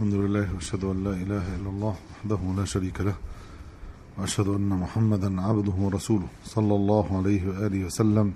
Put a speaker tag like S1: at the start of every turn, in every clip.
S1: الحمد لله واشهد ان لا اله الا الله وحده لا شريك له واشهد ان محمدا عبده ورسوله صلى الله عليه واله وسلم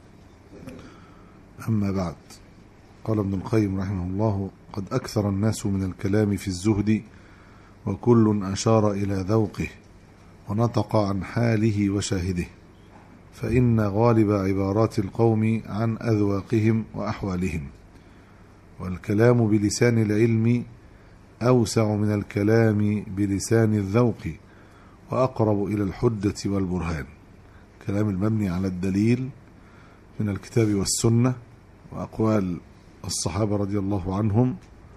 S1: اما بعد قال ابن القيم رحمه الله قد اكثر الناس من الكلام في الزهد وكل اشار الى ذوقه ونطق عن حاله وشاهده فان غالب عبارات القوم عن اذواقهم واحوالهم والكلام بلسان العلم اوسع من الكلام بلسان الذوق واقرب الى الحجه والبرهان كلام المبني على الدليل من الكتاب والسنه واقوال الصحابه رضي الله عنهم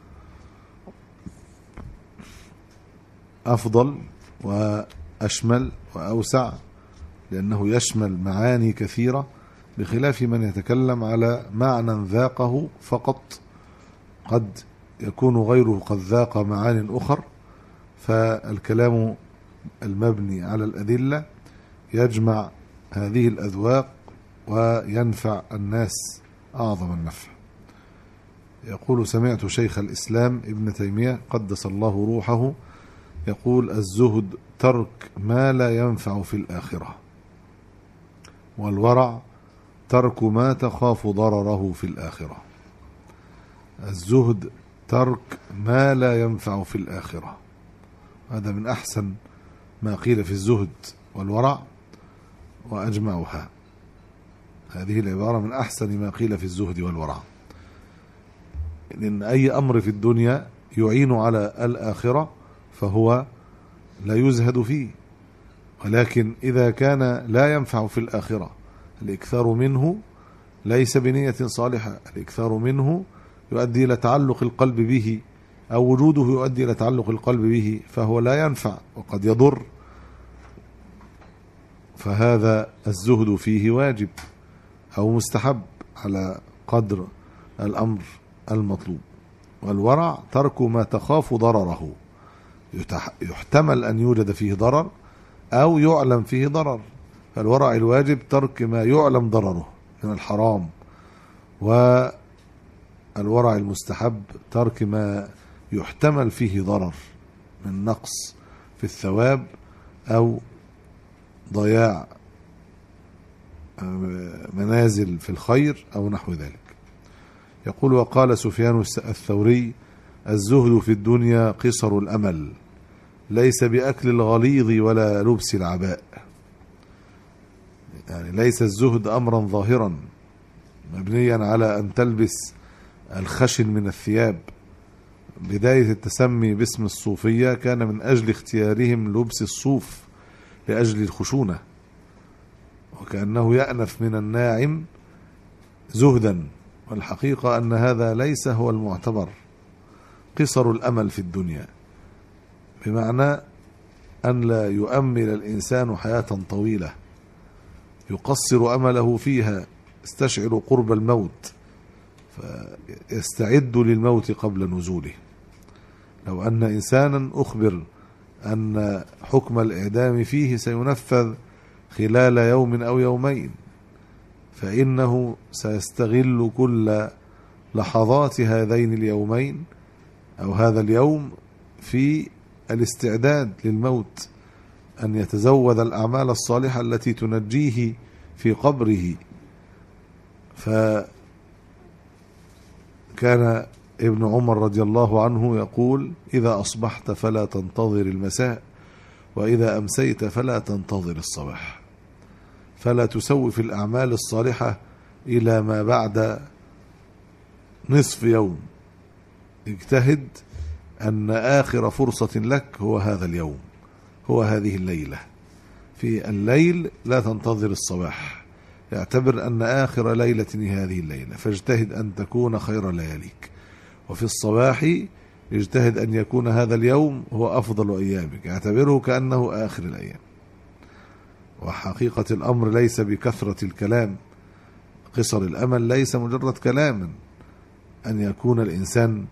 S1: افضل واشمل واوسع لانه يشمل معاني كثيره بخلاف من يتكلم على معنى ذاقه فقط قد يكون غيره قد ذاق معان أخر فالكلام المبني على الأدلة يجمع هذه الأذواق وينفع الناس أعظم النفع يقول سمعت شيخ الإسلام ابن تيمية قدس الله روحه يقول الزهد ترك ما لا ينفع في الآخرة والورع ترك ما تخاف ضرره في الآخرة الزهد ترك ما لا ينفع في الآخرة هذا من أحسن ما قيل في الزهد والورع وأجمعها هذه العبارة من أحسن ما قيل في الزهد والورع لأن أي أمر في الدنيا يعين على الآخرة فهو لا يزهد فيه ولكن إذا كان لا ينفع في الآخرة الإكثار منه ليس بنية صالحة الإكثار منه يؤدي إلى تعلق القلب به أو وجوده يؤدي إلى تعلق القلب به فهو لا ينفع وقد يضر فهذا الزهد فيه واجب أو مستحب على قدر الأمر المطلوب والورع ترك ما تخاف ضرره يحتمل أن يوجد فيه ضرر أو يعلم فيه ضرر فالورع الواجب ترك ما يعلم ضرره من الحرام و الورع المستحب ترك ما يحتمل فيه ضرر من نقص في الثواب او ضياع منازل في الخير او نحو ذلك يقول وقال سفيان الثوري الزهد في الدنيا قصر الامل ليس باكل الغليظ ولا لبس العباء يعني ليس الزهد امرا ظاهرا مبنيا على ان تلبس الخشن من الثياب بداية التسمي باسم الصوفية كان من أجل اختيارهم لبس الصوف لأجل الخشونة وكأنه يأنف من الناعم زهدا والحقيقة أن هذا ليس هو المعتبر قصر الأمل في الدنيا بمعنى أن لا يؤمل الإنسان حياة طويلة يقصر أمله فيها استشعر قرب الموت فيستعد للموت قبل نزوله لو أن إنسانا أخبر أن حكم الإعدام فيه سينفذ خلال يوم أو يومين فإنه سيستغل كل لحظات هذين اليومين أو هذا اليوم في الاستعداد للموت أن يتزود الأعمال الصالحة التي تنجيه في قبره ف كان ابن عمر رضي الله عنه يقول إذا أصبحت فلا تنتظر المساء وإذا أمسيت فلا تنتظر الصباح فلا تسوف الأعمال الصالحة إلى ما بعد نصف يوم اجتهد أن آخر فرصة لك هو هذا اليوم هو هذه الليلة في الليل لا تنتظر الصباح اعتبر أن آخر ليلة هذه الليلة فاجتهد أن تكون خير لياليك وفي الصباح اجتهد أن يكون هذا اليوم هو أفضل أيامك اعتبره كأنه آخر الأيام وحقيقة الأمر ليس بكثرة الكلام قصر الأمل ليس مجرد كلاما أن يكون الإنسان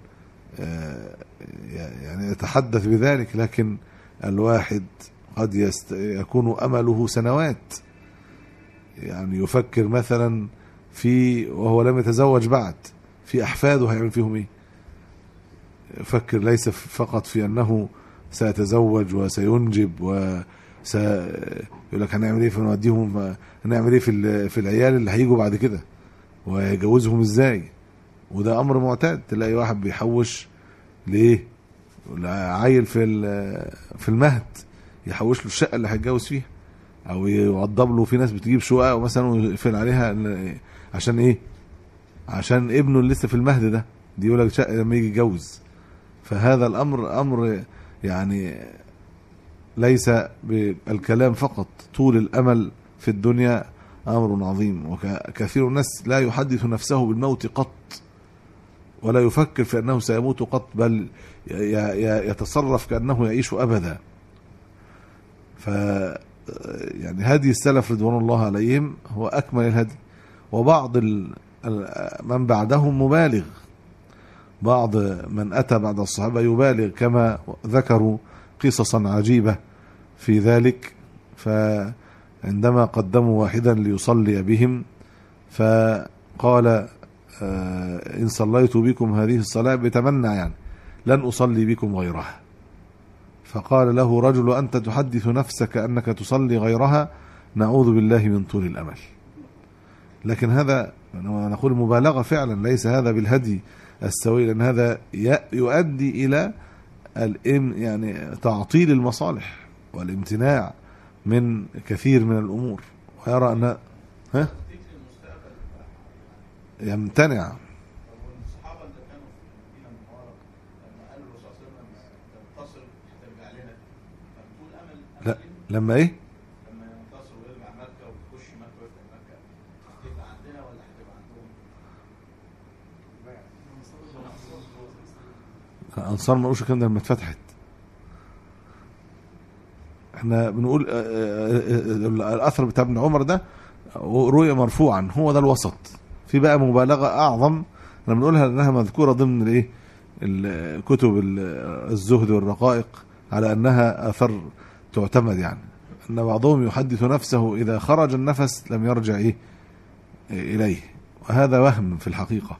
S1: يعني يتحدث بذلك لكن الواحد قد يست يكون أمله سنوات يعني يفكر مثلا في وهو لم يتزوج بعد في احفاده هيعمل فيهم ايه يفكر ليس فقط في أنه سيتزوج وسينجب و س... يقول لك هنعمل ايه فنوديهم هنعمل ايه في ال- في العيال اللي هيجوا بعد كده ويجوزهم ازاي وده امر معتاد تلاقي واحد بيحوش لايه عيل في ال- في المهد يحوش له الشقه اللي هيتجوز فيها او يوضب له في ناس بتجيب شقق مثلا ويقفل عليها ال- عشان ايه عشان ابنه اللي لسه في المهد ده دي يقول لك شقه لما يجي يتجوز فهذا الامر امر يعني ليس بالكلام فقط طول الامل في الدنيا امر عظيم وكثير الناس لا يحدث نفسه بالموت قط ولا يفكر في انه سيموت قط بل ي- ي- يتصرف كانه يعيش ابدا ف يعني هدي السلف رضوان الله عليهم هو اكمل الهدي وبعض ال- ال- من بعدهم مبالغ بعض من اتى بعد الصحابه يبالغ كما ذكروا قصصا عجيبه في ذلك فعندما قدموا واحدا ليصلي بهم فقال آه، إن صليت بكم هذه الصلاة بتمنع يعني لن أصلي بكم غيرها فقال له رجل أنت تحدث نفسك أنك تصلي غيرها نعوذ بالله من طول الأمل لكن هذا نقول مبالغة فعلا ليس هذا بالهدي السوي لأن هذا ي- يؤدي إلى الإم يعني تعطيل المصالح والامتناع من كثير من الأمور ويرى أن ها يمتنع
S2: الصحابه اللي كانوا في المدينه المنوره لما قالوا الرسول صلى الله عليه وسلم لما تنتصر هترجع لنا فبتقول امل
S1: لا
S2: أمل
S1: لما ايه
S2: لما ينتصر ويرجع مكه ويخش مكه ويفتح مكه هتبقى عندنا ولا هتبقى عندهم؟
S1: الانصار ما قالوش الكلام ده لما اتفتحت احنا بنقول آه، آه، آه، الاثر بتاع ابن عمر ده رؤية مرفوعا هو ده الوسط في بقى مبالغه اعظم احنا بنقولها لانها مذكوره ضمن الايه ال- كتب ال- الزهد والرقائق على انها اثر تعتمد يعني ان بعضهم يحدث نفسه اذا خرج النفس لم يرجع ايه اليه وهذا وهم في الحقيقه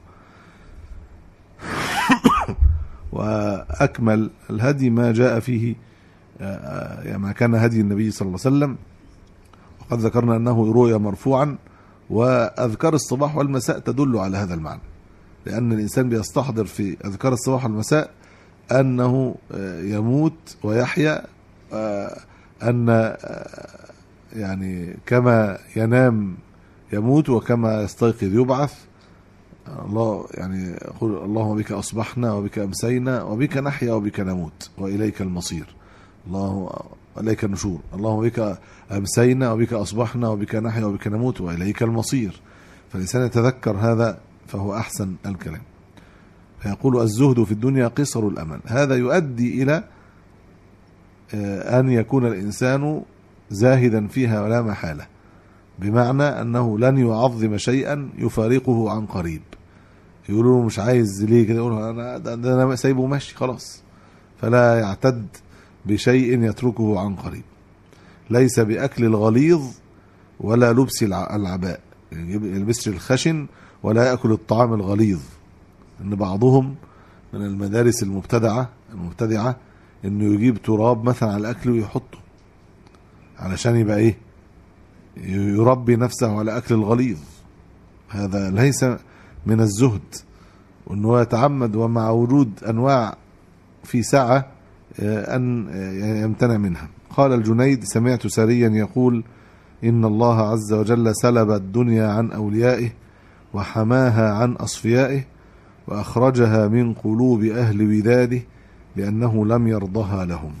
S1: واكمل الهدي ما جاء فيه آه، يعني ما كان هدي النبي صلى الله عليه وسلم وقد ذكرنا انه رؤيا مرفوعا واذكار الصباح والمساء تدل على هذا المعنى لان الانسان بيستحضر في اذكار الصباح والمساء انه آه، يموت ويحيا آه، ان آه، يعني كما ينام يموت وكما يستيقظ يبعث الله يعني يقول اللهم بك اصبحنا وبك امسينا وبك نحيا وبك نموت واليك المصير الله اليك النشور اللهم بك امسينا وبك اصبحنا وبك نحيا وبك نموت واليك المصير فالانسان يتذكر هذا فهو احسن الكلام فيقول الزهد في الدنيا قصر الامل هذا يؤدي الى آه، ان يكون الانسان زاهدا فيها ولا محاله بمعنى انه لن يعظم شيئا يفارقه عن قريب يقولوا له مش عايز ليه كده يقولوا انا ده, ده انا سايبه ماشي خلاص فلا يعتد بشيء يتركه عن قريب ليس باكل الغليظ ولا لبس الع- العباء يعني يب- يلبسش الخشن ولا ياكل الطعام الغليظ ان بعضهم من المدارس المبتدعه المبتدعه انه يجيب تراب مثلا على الاكل ويحطه علشان يبقى ايه يربي نفسه على اكل الغليظ هذا ليس من الزهد وانه يتعمد ومع وجود انواع في سعه آه، ان آه، يمتنع منها قال الجنيد سمعت سريا يقول ان الله عز وجل سلب الدنيا عن اوليائه وحماها عن اصفيائه واخرجها من قلوب اهل وداده لانه لم يرضها لهم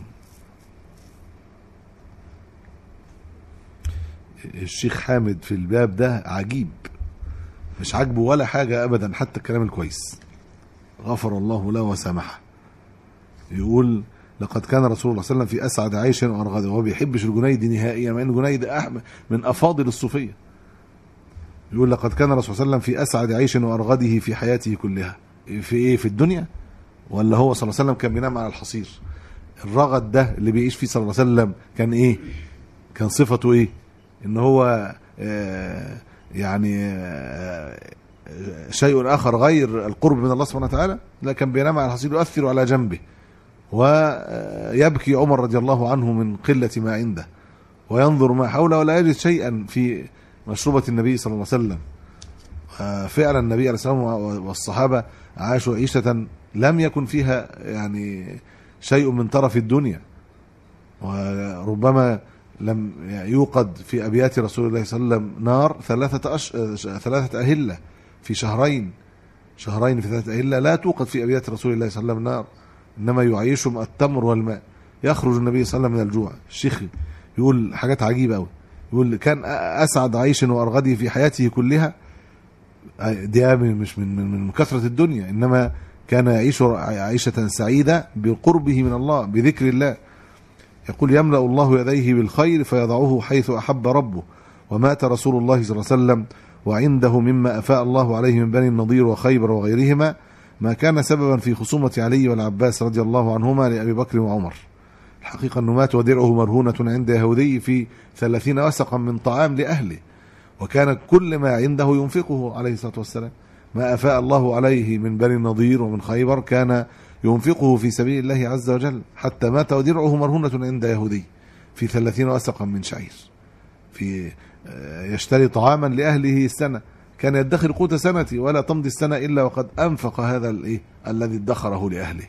S1: الشيخ حامد في الباب ده عجيب مش عاجبه ولا حاجة أبدا حتى الكلام الكويس غفر الله له وسامحه يقول لقد كان رسول الله صلى الله عليه وسلم في أسعد عيش وأرغده وهو بيحبش الجنيد نهائيا مع أن الجنيد أحمد من أفاضل الصوفية يقول لقد كان الرسول صلى الله عليه وسلم في أسعد عيش وأرغده في حياته كلها في إيه في الدنيا ولا هو صلى الله عليه وسلم كان بينام على الحصير الرغد ده اللي بيعيش فيه صلى الله عليه وسلم كان إيه كان صفته إيه ان هو آه، يعني آه، شيء آخر غير القرب من الله سبحانه وتعالى لا كان بينام على الحصير يؤثر على جنبه ويبكي عمر رضي الله عنه من قلة ما عنده وينظر ما حوله ولا يجد شيئا في مشروبة النبي صلى الله عليه وسلم فعلا النبي عليه الصلاة والسلام والصحابة عاشوا عيشة لم يكن فيها يعني شيء من طرف الدنيا وربما لم يوقد في أبيات رسول الله صلى الله عليه وسلم نار ثلاثة, أش... ثلاثة أهلة في شهرين شهرين في ثلاثة أهلة لا توقد في أبيات رسول الله صلى الله عليه وسلم نار إنما يعيشهم التمر والماء يخرج النبي صلى الله عليه وسلم من الجوع الشيخ يقول حاجات عجيبة أوي يقول كان أسعد عيش وأرغدي في حياته كلها دي مش من من من كثرة الدنيا إنما كان يعيش عيشة سعيدة بقربه من الله بذكر الله يقول يملأ الله يديه بالخير فيضعه حيث أحب ربه ومات رسول الله صلى الله عليه وسلم وعنده مما أفاء الله عليه من بني النضير وخيبر وغيرهما ما كان سببا في خصومة علي والعباس رضي الله عنهما لأبي بكر وعمر الحقيقة أنه مات ودرعه مرهونة عند يهودي في ثلاثين وسقا من طعام لأهله وكان كل ما عنده ينفقه عليه الصلاة والسلام ما أفاء الله عليه من بني النضير ومن خيبر كان ينفقه في سبيل الله عز وجل حتى مات ودرعه مرهونة عند يهودي في ثلاثين وسقا من شعير في يشتري طعاما لأهله السنة كان يدخر قوت سنة ولا تمضي السنة إلا وقد أنفق هذا الإيه الذي ادخره لأهله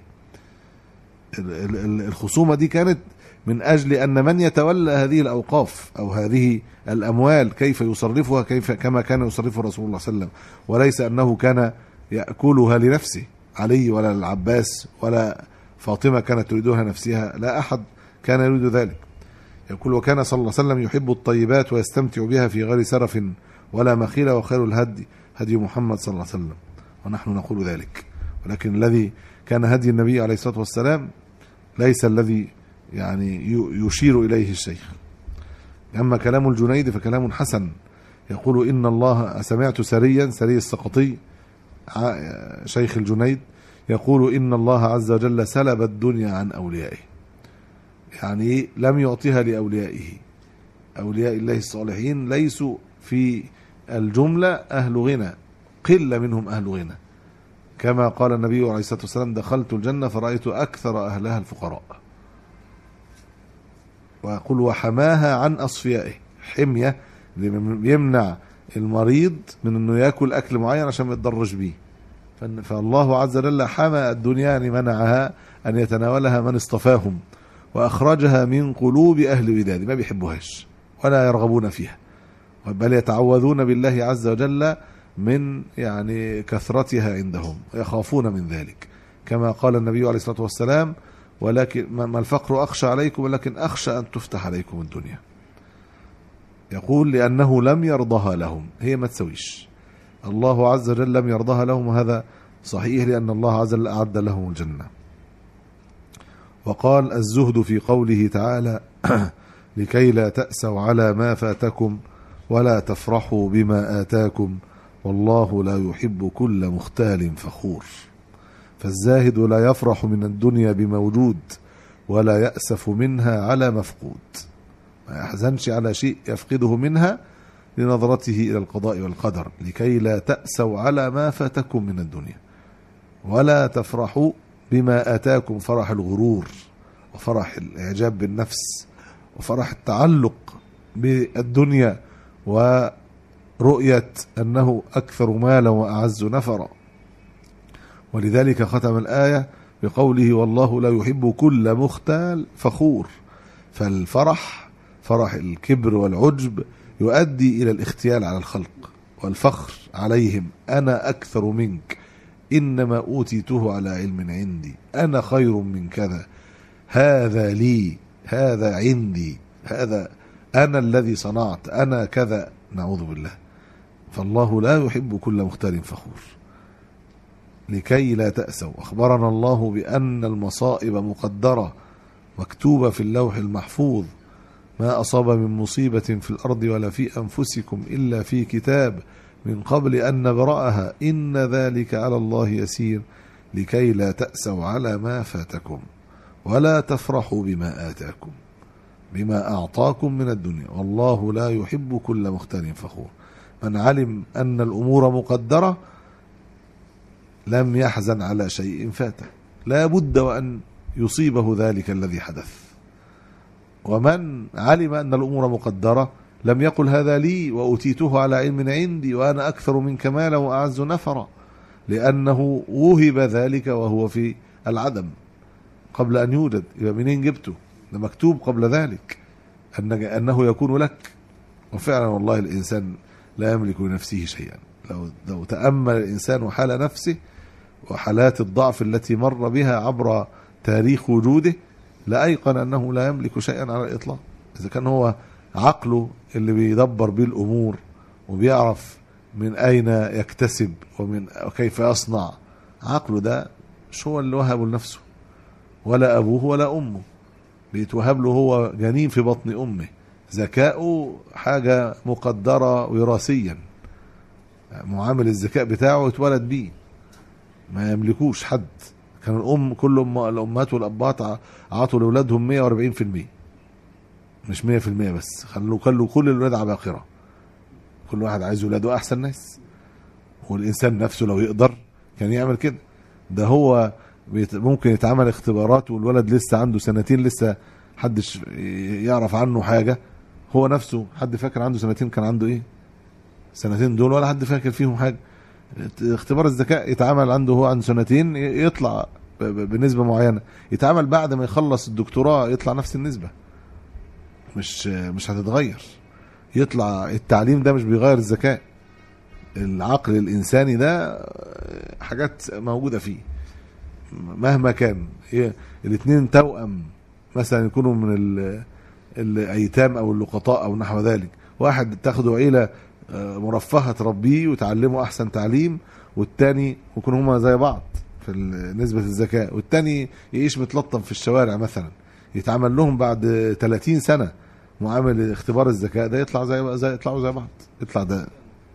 S1: الخصومة دي كانت من أجل أن من يتولى هذه الأوقاف أو هذه الأموال كيف يصرفها كيف كما كان يصرفها رسول الله صلى الله عليه وسلم وليس أنه كان يأكلها لنفسه علي ولا العباس ولا فاطمة كانت تريدها نفسها لا أحد كان يريد ذلك يقول وكان صلى الله عليه وسلم يحب الطيبات ويستمتع بها في غير سرف ولا مخيلة وخير الهدي هدي محمد صلى الله عليه وسلم ونحن نقول ذلك ولكن الذي كان هدي النبي عليه الصلاة والسلام ليس الذي يعني يشير إليه الشيخ أما كلام الجنيد فكلام حسن يقول إن الله سمعت سريا سري السقطي شيخ الجنيد يقول إن الله عز وجل سلب الدنيا عن أوليائه يعني لم يعطيها لأوليائه أولياء الله الصالحين ليسوا في الجملة أهل غنى قل منهم أهل غنى كما قال النبي عليه الصلاة والسلام دخلت الجنة فرأيت أكثر أهلها الفقراء ويقول وحماها عن أصفيائه حمية يمنع المريض من انه ياكل اكل معين عشان ما يتضرش بيه فالله عز وجل حمى الدنيا يعني منعها ان يتناولها من اصطفاهم واخرجها من قلوب اهل وداد ما بيحبوهاش ولا يرغبون فيها بل يتعوذون بالله عز وجل من يعني كثرتها عندهم ويخافون من ذلك كما قال النبي عليه الصلاه والسلام ولكن ما الفقر اخشى عليكم ولكن اخشى ان تفتح عليكم الدنيا يقول لأنه لم يرضها لهم هي ما تسويش الله عز وجل لم يرضها لهم وهذا صحيح لأن الله عز وجل أعد لهم الجنة وقال الزهد في قوله تعالى لكي لا تأسوا على ما فاتكم ولا تفرحوا بما آتاكم والله لا يحب كل مختال فخور فالزاهد لا يفرح من الدنيا بموجود ولا يأسف منها على مفقود ما يحزنش على شيء يفقده منها لنظرته إلى القضاء والقدر لكي لا تأسوا على ما فاتكم من الدنيا ولا تفرحوا بما آتاكم فرح الغرور وفرح الإعجاب بالنفس وفرح التعلق بالدنيا ورؤية أنه أكثر مالا وأعز نفرا ولذلك ختم الآية بقوله والله لا يحب كل مختال فخور فالفرح فرح الكبر والعجب يؤدي إلى الاختيال على الخلق والفخر عليهم أنا أكثر منك إنما أوتيته على علم عندي أنا خير من كذا هذا لي هذا عندي هذا أنا الذي صنعت أنا كذا نعوذ بالله فالله لا يحب كل مختال فخور لكي لا تأسوا أخبرنا الله بأن المصائب مقدرة مكتوبة في اللوح المحفوظ ما أصاب من مصيبة في الأرض ولا في أنفسكم إلا في كتاب من قبل أن نبرأها إن ذلك على الله يسير لكي لا تأسوا على ما فاتكم ولا تفرحوا بما آتاكم بما أعطاكم من الدنيا والله لا يحب كل مختال فخور من علم أن الأمور مقدرة لم يحزن على شيء فاته لا بد وأن يصيبه ذلك الذي حدث ومن علم أن الأمور مقدرة لم يقل هذا لي وأتيته على علم عندي وأنا أكثر منك مالا وأعز نفرا لأنه وهب ذلك وهو في العدم قبل أن يوجد يبقى منين جبته ده مكتوب قبل ذلك أن أنه يكون لك وفعلا والله الإنسان لا يملك لنفسه شيئا لو, لو تأمل الإنسان حال نفسه وحالات الضعف التي مر بها عبر تاريخ وجوده لأيقن أنه لا يملك شيئا على الإطلاق إذا كان هو عقله اللي بيدبر به الأمور وبيعرف من أين يكتسب ومن وكيف يصنع عقله ده مش هو اللي وهبه لنفسه ولا أبوه ولا أمه بيتوهب له هو جنين في بطن أمه ذكاؤه حاجة مقدرة وراثيا معامل الذكاء بتاعه اتولد بيه ما يملكوش حد كان الأم كل أم الأمهات والأبات عطوا لأولادهم 140% مش 100% بس خلوا خلوا كل الولاد عباقرة كل واحد عايز ولاده أحسن ناس والإنسان نفسه لو يقدر كان يعمل كده ده هو بيت- ممكن يتعمل اختبارات والولد لسه عنده سنتين لسه حدش يعرف عنه حاجة هو نفسه حد فاكر عنده سنتين كان عنده ايه سنتين دول ولا حد فاكر فيهم حاجة اختبار الذكاء يتعمل عنده هو عنده سنتين يطلع ب- ب- بنسبة معينة يتعمل بعد ما يخلص الدكتوراه يطلع نفس النسبة مش مش هتتغير يطلع التعليم ده مش بيغير الذكاء العقل الإنساني ده حاجات موجودة فيه مهما كان هي الاثنين توأم مثلا يكونوا من ال- الايتام او اللقطاء او نحو ذلك واحد تاخده عيله آه، مرفهه تربيه وتعلمه احسن تعليم والتاني يكونوا هما زي بعض في ال- نسبه الذكاء والتاني يعيش متلطم في الشوارع مثلا يتعمل لهم بعد 30 سنه معامل اختبار الذكاء ده يطلع زي زي يطلعوا زي بعض يطلع ده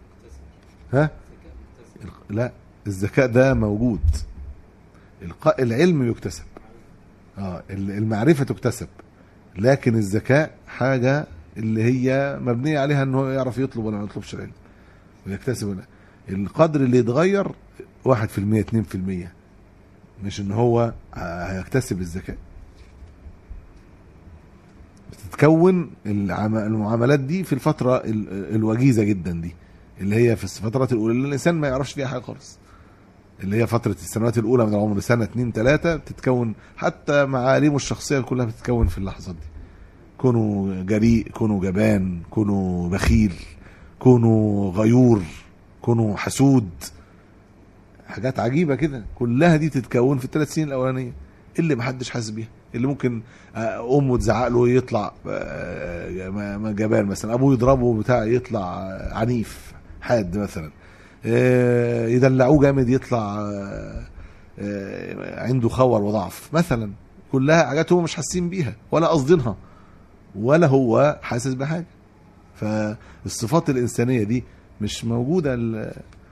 S1: ها لا الذكاء ده موجود الق- العلم يكتسب اه ال- المعرفه تكتسب لكن الذكاء حاجه اللي هي مبنيه عليها انه يعرف يطلب ولا ما يطلبش العلم ويكتسب ولا القدر اللي يتغير 1% 2% مش ان هو هيكتسب الذكاء بتتكون العم- المعاملات دي في الفتره ال- الوجيزه جدا دي اللي هي في الفترات الاولى اللي الانسان ما يعرفش فيها حاجه خالص اللي هي فترة السنوات الأولى من العمر سنة اتنين تلاتة بتتكون حتى معالمه الشخصية كلها بتتكون في اللحظات دي كونوا جريء كونوا جبان كونوا بخيل كونوا غيور كونوا حسود حاجات عجيبة كده كلها دي تتكون في الثلاث سنين الأولانية اللي محدش حاسس بيها اللي ممكن آه، أمه تزعق له يطلع آه، ما- ما جبان مثلا أبوه يضربه بتاع يطلع آه، عنيف حاد مثلا آه، يدلعوه جامد يطلع آه، آه، عنده خور وضعف مثلا كلها حاجات هم مش حاسين بيها ولا قاصدينها ولا هو حاسس بحاجه فالصفات الانسانيه دي مش موجوده ال-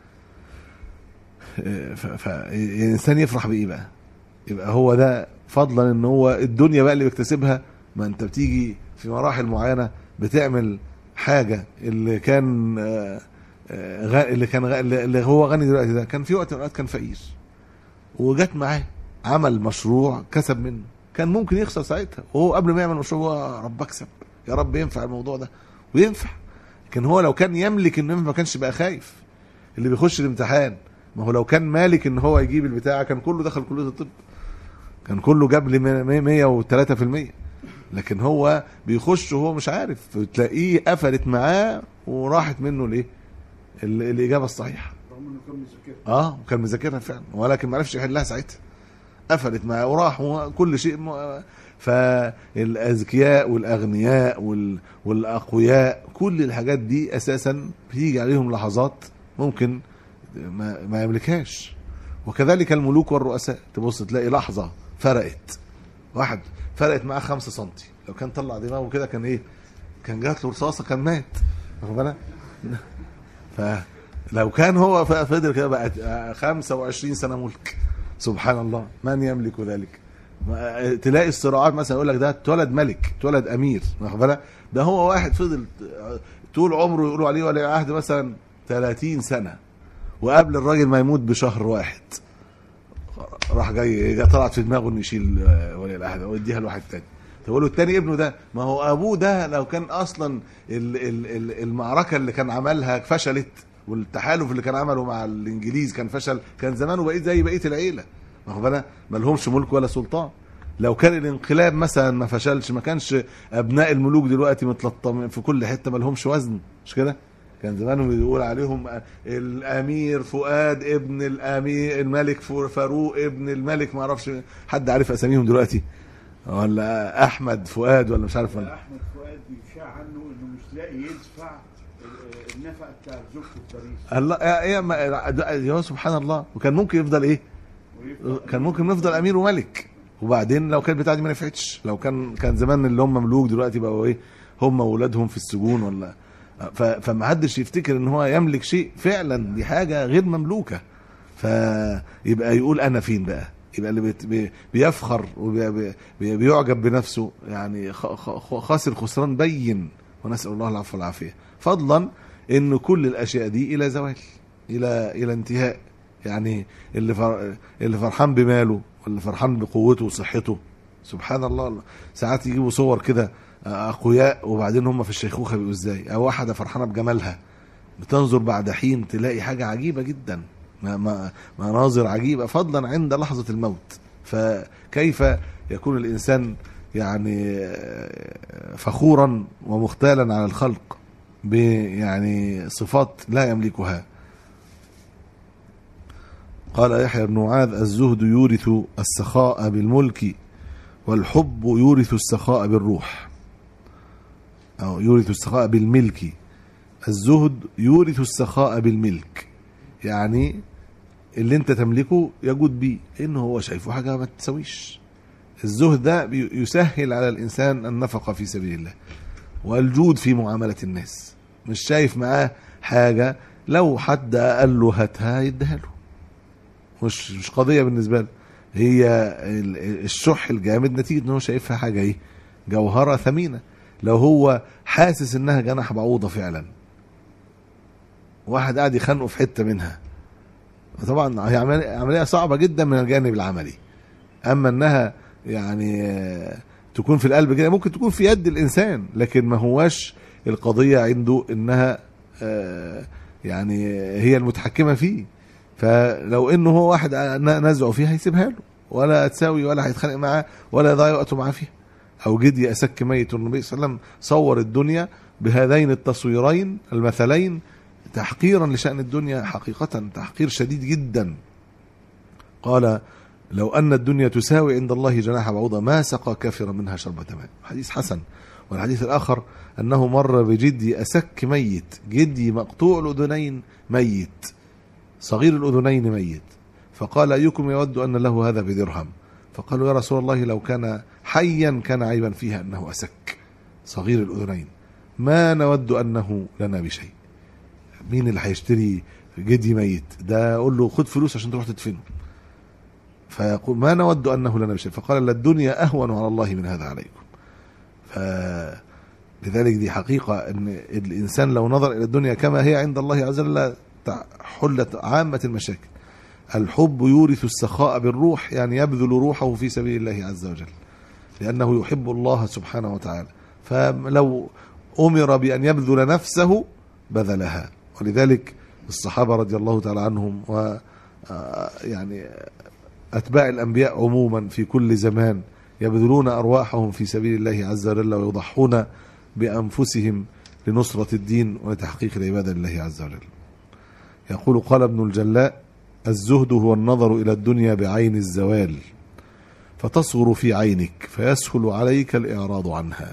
S1: آه، ف- فالانسان يفرح بايه بقى يبقى هو ده فضلا ان هو الدنيا بقى اللي بيكتسبها ما انت بتيجي في مراحل معينه بتعمل حاجه اللي كان آه، آه، غ- اللي كان غ- اللي هو غني دلوقتي ده كان في وقت من الاوقات كان فقير وجت معاه عمل مشروع كسب منه كان ممكن يخسر ساعتها وهو قبل ما يعمل مشروع هو يا رب اكسب يا رب ينفع الموضوع ده وينفع لكن هو لو كان يملك انه ينفع ما كانش بقى خايف اللي بيخش الامتحان ما هو لو كان مالك ان هو يجيب البتاع كان كله دخل كليه الطب كان كله جاب لي 103% لكن هو بيخش وهو مش عارف تلاقيه قفلت معاه وراحت منه الايه ال- الاجابه الصحيحه
S2: رغم انه كان مذاكرها
S1: اه وكان مذاكرها فعلا ولكن ما عرفش يحلها ساعتها قفلت معاه وراح وكل شيء م... فالاذكياء والاغنياء وال... والاقوياء كل الحاجات دي اساسا بيجي عليهم لحظات ممكن ما, ما يملكهاش وكذلك الملوك والرؤساء تبص تلاقي لحظه فرقت واحد فرقت معاه خمسة سنتي لو كان طلع دماغه كده كان ايه كان جات له رصاصه كان مات واخد بالك فلو كان هو ف- فضل كده بقت 25 سنه ملك سبحان الله من يملك ذلك ما- تلاقي الصراعات مثلا يقول لك ده اتولد ملك اتولد امير واخد بالك ده هو واحد فضل طول عمره يقولوا عليه ولي عهد مثلا 30 سنة وقبل الراجل ما يموت بشهر واحد راح جاي جا طلعت في دماغه انه يشيل آه، ولي العهد ويديها لواحد تاني تقول له التاني ابنه ده ما هو ابوه ده لو كان اصلا ال ال ال المعركه اللي كان عملها فشلت والتحالف اللي كان عمله مع الانجليز كان فشل كان زمانه بقيت زي بقيه العيله ما هو بالك ما لهمش ملك ولا سلطان لو كان الانقلاب مثلا ما فشلش ما كانش ابناء الملوك دلوقتي متلطمين في كل حته ما لهمش وزن مش كده كان زمانهم بيقول عليهم الامير فؤاد ابن الامير الملك فاروق ابن الملك ما اعرفش حد عارف اساميهم دلوقتي ولا احمد فؤاد ولا مش عارف ولا
S3: احمد فؤاد بيشاع عنه انه مش لاقي يدفع النفقه بتاع زوجته في باريس
S1: الله يا يا ما- ده- يا سبحان الله وكان ممكن يفضل ايه
S3: ويفضل-
S1: كان ممكن يفضل امير وملك وبعدين لو كانت بتاعتي ما نفعتش لو كان كان زمان اللي هم مملوك دلوقتي بقوا ايه هم واولادهم في السجون ولا ف- فما حدش يفتكر ان هو يملك شيء فعلا دي حاجه غير مملوكه فيبقى يقول انا فين بقى يبقى اللي بيت- بي- بيفخر وبيعجب بنفسه يعني خ- خ- خاسر خسران بين ونسال الله العفو والعافيه فضلا ان كل الاشياء دي الى زوال الى الى انتهاء يعني اللي فر... اللي فرحان بماله واللي فرحان بقوته وصحته سبحان الله ساعات يجيبوا صور كده اقوياء وبعدين هم في الشيخوخه بيبقوا ازاي او واحده فرحانه بجمالها بتنظر بعد حين تلاقي حاجه عجيبه جدا ما- ما- مناظر عجيبه فضلا عند لحظه الموت فكيف يكون الانسان يعني فخورا ومختالا على الخلق ب يعني صفات لا يملكها قال يحيى بن معاذ الزهد يورث السخاء بالملك والحب يورث السخاء بالروح أو يورث السخاء بالملك الزهد يورث السخاء بالملك يعني اللي انت تملكه يجود بيه لانه هو شايفه حاجه ما تسويش الزهد ده بي- يسهل على الانسان النفقه في سبيل الله والجود في معامله الناس مش شايف معاه حاجه لو حد قال له هاتها يديها له مش مش قضيه بالنسبه له هي ال- الشح الجامد نتيجه ان هو شايفها حاجه ايه جوهره ثمينه لو هو حاسس انها جناح بعوضه فعلا واحد قاعد يخنقه في حته منها طبعا هي عملية عملية صعبة جدا من الجانب العملي أما أنها يعني آه، تكون في القلب كده ممكن تكون في يد الإنسان لكن ما هواش القضية عنده إنها آه، يعني هي المتحكمة فيه فلو إنه هو واحد نزعه فيها هيسيبها له ولا تساوي ولا هيتخانق معاه ولا يضيع وقته معاه فيها أو جدي أسك ميت النبي صلى الله عليه وسلم صور الدنيا بهذين التصويرين المثلين تحقيرا لشأن الدنيا حقيقة تحقير شديد جدا قال لو أن الدنيا تساوي عند الله جناح بعوضة ما سقى كافرا منها شربة ماء حديث حسن والحديث الآخر أنه مر بجدي أسك ميت جدي مقطوع الأذنين ميت صغير الأذنين ميت فقال أيكم يود أن له هذا بدرهم فقالوا يا رسول الله لو كان حيا كان عيبا فيها أنه أسك صغير الأذنين ما نود أنه لنا بشيء مين اللي هيشتري جدي ميت ده اقول له خد فلوس عشان تروح تدفنه فيقول ما نود انه لنا بشيء فقال لا الدنيا اهون على الله من هذا عليكم ف لذلك دي حقيقة ان الانسان لو نظر الى الدنيا كما هي عند الله عز وجل حلت عامة المشاكل الحب يورث السخاء بالروح يعني يبذل روحه في سبيل الله عز وجل لأنه يحب الله سبحانه وتعالى فلو أمر بأن يبذل نفسه بذلها ولذلك الصحابة رضي الله تعالى عنهم و آه، يعني أتباع الأنبياء عموما في كل زمان يبذلون أرواحهم في سبيل الله عز وجل ويضحون بأنفسهم لنصرة الدين ولتحقيق العبادة لله عز وجل يقول قال ابن الجلاء الزهد هو النظر إلى الدنيا بعين الزوال فتصغر في عينك فيسهل عليك الإعراض عنها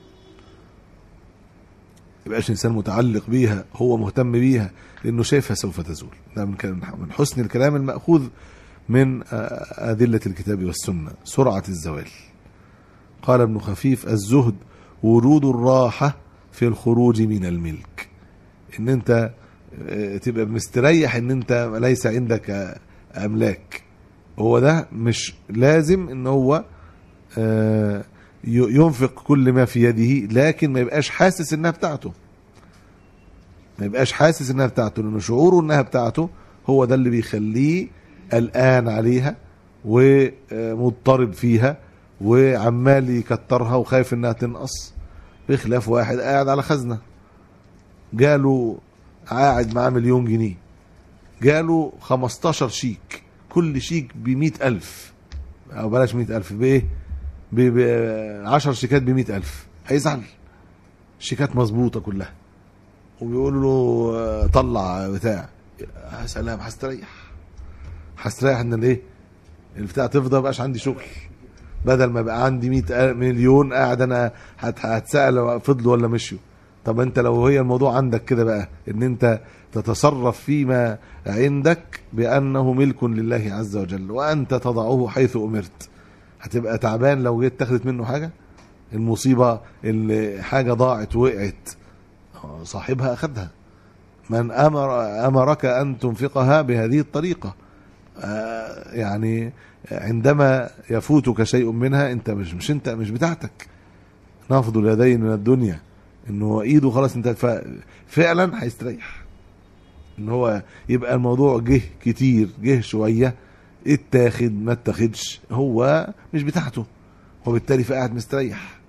S1: يبقاش إنسان متعلق بيها هو مهتم بيها لأنه شايفها سوف تزول ده من كلام- من حسن الكلام المأخوذ من آه، أدلة الكتاب والسنة سرعة الزوال قال ابن خفيف الزهد ورود الراحة في الخروج من الملك ان انت آه، تبقى مستريح ان انت ليس عندك آه، املاك هو ده مش لازم ان هو آه، ي- ينفق كل ما في يده لكن ما يبقاش حاسس انها بتاعته ما يبقاش حاسس انها بتاعته لانه شعوره انها بتاعته هو ده اللي بيخليه قلقان عليها ومضطرب فيها وعمال يكترها وخايف انها تنقص بخلاف واحد قاعد على خزنه جاله قاعد معاه مليون جنيه جاله 15 شيك كل شيك ب ألف او بلاش مئة ألف بايه ب ب- 10 شيكات ب ألف هيزعل شيكات مظبوطه كلها وبيقولوا له آه، طلع بتاع يا سلام هستريح هستريح ان الايه البتاع تفضى مبقاش عندي شغل بدل ما بقى عندي 100 مليون قاعد انا هت- هتسال فضلوا ولا مشيوا طب انت لو هي الموضوع عندك كده بقى ان انت تتصرف فيما عندك بانه ملك لله عز وجل وانت تضعه حيث امرت هتبقى تعبان لو جيت تاخدت منه حاجه المصيبه اللي حاجه ضاعت وقعت صاحبها اخذها من امر امرك ان تنفقها بهذه الطريقه آه، يعني عندما يفوتك شيء منها انت مش مش انت مش بتاعتك نفض اليدين من الدنيا انه ايده خلاص انت ف- فعلا هيستريح ان هو يبقى الموضوع جه كتير جه شويه اتاخد ما اتاخدش هو مش بتاعته وبالتالي فقاعد مستريح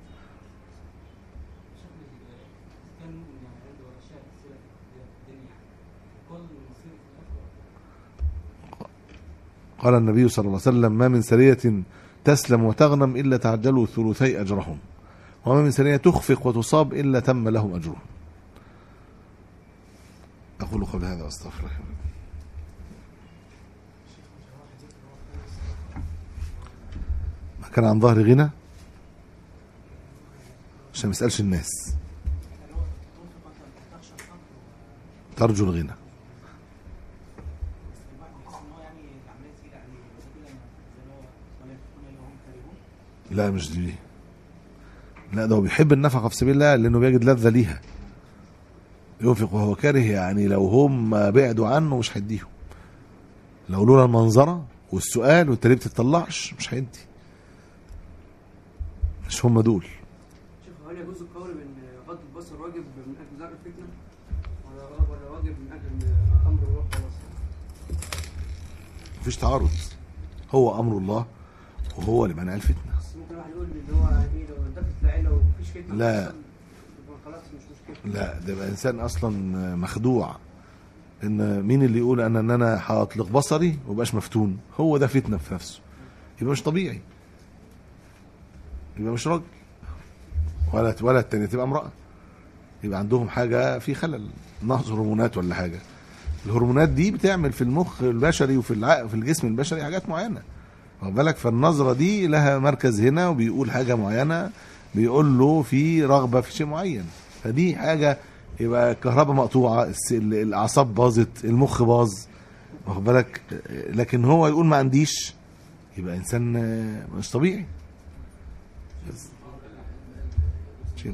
S4: كان يعني عنده اشياء كثيره في الدنيا كل مصير في الاخره
S1: قال النبي صلى الله عليه وسلم ما من سرية تسلم وتغنم إلا تعجلوا ثلثي أجرهم وما من سرية تخفق وتصاب إلا تم لهم أجرهم أقول قبل هذا أستغفر الله ما كان عن ظهر غنى عشان ما يسألش الناس ترجو الغنى لا مش دي لا ده هو بيحب النفقة في سبيل الله لأنه بيجد لذة ليها ينفق وهو كاره يعني لو هم بعدوا عنه مش هيديهم لو لولا المنظرة والسؤال وانت ليه بتطلعش مش هيدي مش هم دول
S5: شوف هل يجوز القول بان غض البصر واجب من اجل درء الفتنه ولا ولا واجب من اجل امر الله خلاص
S1: مفيش تعارض هو أمر الله وهو لمنع الفتنة
S5: بس ممكن واحد يقول ان هو يعني لو دخلت العيله ومفيش فتنه
S1: لا.
S5: أصلاً يبقى خلاص مش مشكله
S1: لا ده يبقى انسان اصلا مخدوع ان مين اللي يقول انا ان انا هطلق بصري ومبقاش مفتون هو ده فتنه في نفسه يبقى مش طبيعي يبقى مش راجل ولا ولا التانية تبقى امراه يبقى عندهم حاجه في خلل نقص هرمونات ولا حاجه الهرمونات دي بتعمل في المخ البشري وفي العقل في الجسم البشري حاجات معينه واخد بالك فالنظره دي لها مركز هنا وبيقول حاجه معينه بيقول له في رغبه في شيء معين فدي حاجه يبقى الكهرباء مقطوعه الس- ال- الاعصاب باظت المخ باظ واخد بالك لكن هو يقول ما عنديش يبقى انسان آه، مش طبيعي بس. شيل.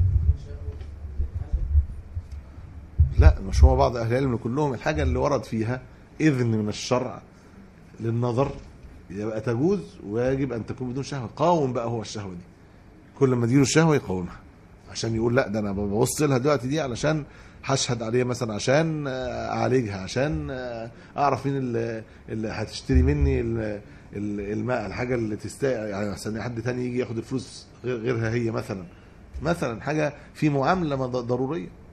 S1: لا مش هو بعض اهل العلم كلهم الحاجه اللي ورد فيها اذن من الشرع للنظر يبقى تجوز ويجب ان تكون بدون شهوه قاوم بقى هو الشهوه دي كل ما تجيله الشهوه يقاومها عشان يقول لا ده انا ببص لها دلوقتي دي علشان هشهد عليها مثلا عشان آه، اعالجها عشان آه، اعرف مين اللي, اللي هتشتري مني ال- ال- الماء الحاجه اللي تستاهل يعني عشان حد تاني يجي ياخد الفلوس غير غيرها هي مثلا مثلا حاجه في معامله ضروريه